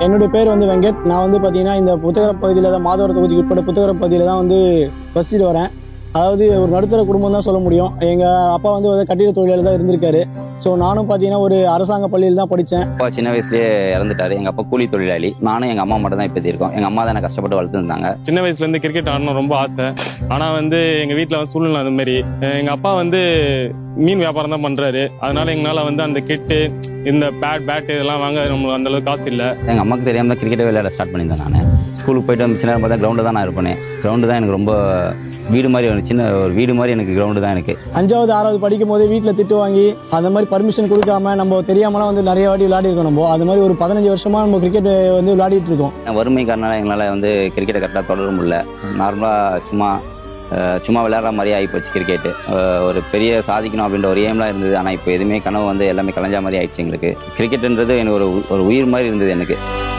என்னுடைய பேர் வந்து வெங்கட் நான் வந்து பார்த்தீங்கன்னா இந்த புத்தகரம் பகுதியில் தான் மாதவர தொகுதிக்கு உட்பட்ட புத்தகரம் பகுதியில் தான் வந்து வசிச்சுட்டு வரேன் அதாவது ஒரு நடுத்தர குடும்பம் தான் சொல்ல முடியும் எங்கள் அப்பா வந்து ஒரு கட்டிட தொழிலாளர் தான் இருந்திருக்காரு ஸோ நானும் பார்த்தீங்கன்னா ஒரு அரசாங்க பள்ளியில் தான் படித்தேன் அப்பா சின்ன வயசுலயே இறந்துட்டாரு எங்க அப்பா கூலி தொழிலாளி நானும் எங்க அம்மா மட்டும் தான் இப்ப இருக்கோம் எங்க அம்மா தான் எனக்கு கஷ்டப்பட்டு வளர்த்துருந்தாங்க சின்ன வயசுல இருந்து கிரிக்கெட் ஆடணும் ரொம்ப ஆசை ஆனா வந்து எங்க வீட்ல வந்து சூழ்நிலை அந்த மாதிரி அஹ் எங்க அப்பா வந்து மீன் வியாபாரம் தான் பண்றாரு அதனால எங்களால வந்து அந்த கிட்டு இந்த பேட் பேட் இதெல்லாம் வாங்க நம்மளுக்கு அந்த அளவுக்கு காசு இல்ல எங்க அம்மாக்கு தெரியாம தான் கிரிக்கெட் விளையாட ஸ்டார்ட் பண்ணியிருந்தேன் நான் ஸ்கூலுக்கு போயிட்டு வந்து சின்ன பார்த்தா கிரவுண்டு தான் நான் இருப்பேன் கிரவுண்டு தான் எனக்கு ரொம்ப வீடு மாதிரி ஒரு சின்ன ஒரு வீடு மாதிரி எனக்கு கிரவுண்டு தான் எனக்கு அஞ்சாவது ஆறாவது படிக்கும் போதே வீட்டில் திட்டு வாங்கி அந்த மாதிரி பர்மிஷன் கொடுக்காம நம்ம தெரியாமலாம் வந்து நிறைய வாட்டி விளையாடி இருக்கோம் நம்ம அது மாதிரி ஒரு பதினஞ்சு வருஷமா நம்ம கிரிக்கெட் வந்து விளையாடிட்டு இருக்கோம் வறுமை காரணம் எங்களால் வந்து கிரிக்கெட்டை கரெக்டாக தொடர முடியல நார்மலாக சும்மா அஹ், சும்மா விளையாடுற மாதிரி ஆகிப்போச்சு கிரிக்கெட்டு ஒரு பெரிய சாதிக்கணும் அப்படின்ற ஒரு ஏம்லாம் இருந்தது ஆனால் இப்போ எதுவுமே கனவு வந்து எல்லாமே கலைஞ்சா மாதிரி ஆயிடுச்சு எங்களுக்கு கிரிக்கெட்டுன்றது எனக்கு ஒரு உ- ஒரு உயிர் மாதிரி இருந்தது எனக்கு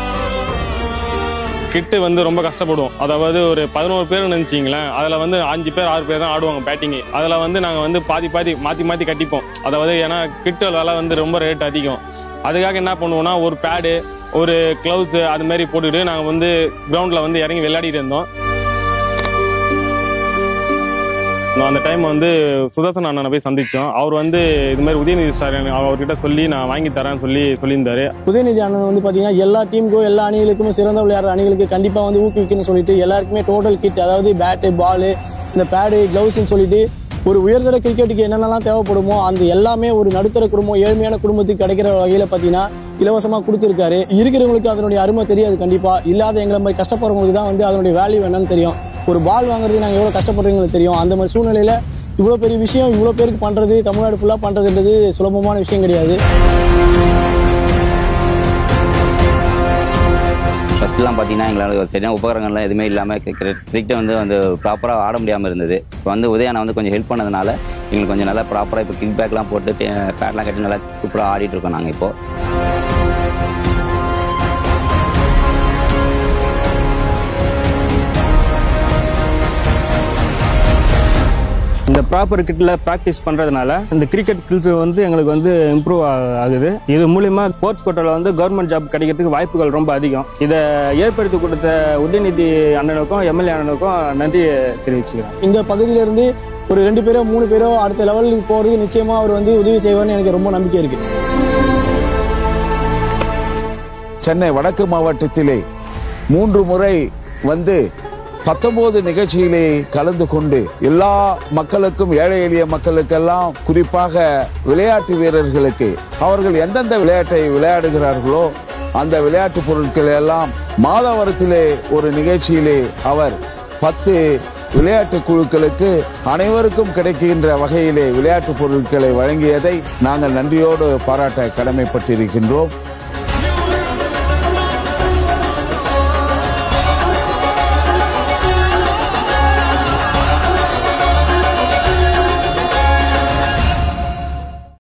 கிட்டு வந்து ரொம்ப கஷ்டப்படுவோம் அதாவது ஒரு பதினோரு பேர் நினைச்சிங்களேன் அதுல வந்து அஞ்சு பேர் ஆறு பேர் தான் ஆடுவாங்க பேட்டிங் அதுல வந்து நாங்க வந்து பாதி பாதி மாத்தி மாத்தி கட்டிப்போம் அதாவது ஏன்னா கிட்டு விலை வந்து ரொம்ப ரேட் அதிகம் அதுக்காக என்ன பண்ணுவோம்னா ஒரு பேடு ஒரு கிளவுஸ் அது மாதிரி போட்டுக்கிட்டு நாங்க வந்து கிரவுண்ட்ல வந்து இறங்கி விளையாடிட்டு இருந்தோம் நான் அந்த டைம் வந்து சுதர்சன் அண்ணனை போய் சந்திச்சோம் அவர் வந்து இது மாதிரி உதயநிதி சார் அவர்கிட்ட சொல்லி நான் வாங்கி தரேன்னு சொல்லி சொல்லியிருந்தாரு உதயநிதி அண்ணன் வந்து பார்த்தீங்கன்னா எல்லா டீமுக்கும் எல்லா அணிகளுக்குமே சிறந்த விளையாடுற அணிகளுக்கு கண்டிப்பாக வந்து ஊக்குவிக்கணும்னு சொல்லிட்டு எல்லாருக்குமே டோட்டல் கிட் அதாவது பேட்டு பாலு இந்த பேடு க்ளவுஸ்னு சொல்லிட்டு ஒரு உயர்தர கிரிக்கெட்டுக்கு என்னென்னலாம் தேவைப்படுமோ அந்த எல்லாமே ஒரு நடுத்தர குடும்பம் ஏழ்மையான குடும்பத்துக்கு கிடைக்கிற வகையில் பார்த்தீங்கன்னா இலவசமாக கொடுத்துருக்காரு இருக்கிறவங்களுக்கு அதனுடைய அருமை தெரியாது கண்டிப்பாக இல்லாத எங்களை மாதிரி கஷ்டப்படுறவங்களுக்கு தான் வந்து அதனுடைய வேல்யூ என்னன்னு தெரியும் ஒரு பால் வாங்குறது நாங்கள் எவ்வளோ கஷ்டப்படுறீங்களுக்கு தெரியும் அந்த மாதிரி சூழ்நிலையில் இவ்வளோ பெரிய விஷயம் இவ்வளோ பேருக்கு பண்ணுறது தமிழ்நாடு ஃபுல்லாக பண்ணுறதுன்றது சுலபமான விஷயம் கிடையாது ஃபர்ஸ்ட்லாம் பார்த்தீங்கன்னா எங்களால் சரியான உபகரணங்கள்லாம் எதுவுமே இல்லாமல் கிரிக்கெட் வந்து வந்து ப்ராப்பராக ஆட முடியாமல் இருந்தது இப்போ வந்து உதயானா வந்து கொஞ்சம் ஹெல்ப் பண்ணதுனால எங்களுக்கு கொஞ்சம் நல்லா ப்ராப்பராக இப்போ கிக் பேக்லாம் போட்டு பேட்லாம் கட்டி நல்லா சூப்பராக ஆடிட்டு இருக்கோம் நாங்கள் இப்போ இந்த ப்ராப்பர் கிட்டில் ப்ராக்டிஸ் பண்ணுறதுனால இந்த கிரிக்கெட் ஸ்கில்ஸ் வந்து எங்களுக்கு வந்து இம்ப்ரூவ் ஆகுது இது மூலிமா ஸ்போர்ட்ஸ் கோட்டாவில் வந்து கவர்மெண்ட் ஜாப் கிடைக்கிறதுக்கு வாய்ப்புகள் ரொம்ப அதிகம் இதை ஏற்படுத்தி கொடுத்த உதயநிதி அண்ணனுக்கும் எம்எல்ஏ அண்ணனுக்கும் நன்றி தெரிவிச்சுக்கிறேன் இந்த பகுதியில இருந்து ஒரு ரெண்டு பேரோ மூணு பேரோ அடுத்த லெவலுக்கு போறது நிச்சயமா அவர் வந்து உதவி செய்வார்னு எனக்கு ரொம்ப நம்பிக்கை இருக்கு சென்னை வடக்கு மாவட்டத்திலே மூன்று முறை வந்து பத்தொன்பது நிகழ்ச்சியிலே கலந்து கொண்டு எல்லா மக்களுக்கும் ஏழை எளிய மக்களுக்கெல்லாம் குறிப்பாக விளையாட்டு வீரர்களுக்கு அவர்கள் எந்தெந்த விளையாட்டை விளையாடுகிறார்களோ அந்த விளையாட்டு பொருட்கள் எல்லாம் மாதவரத்திலே ஒரு நிகழ்ச்சியிலே அவர் பத்து விளையாட்டு குழுக்களுக்கு அனைவருக்கும் கிடைக்கின்ற வகையிலே விளையாட்டு பொருட்களை வழங்கியதை நாங்கள் நன்றியோடு பாராட்ட கடமைப்பட்டிருக்கின்றோம்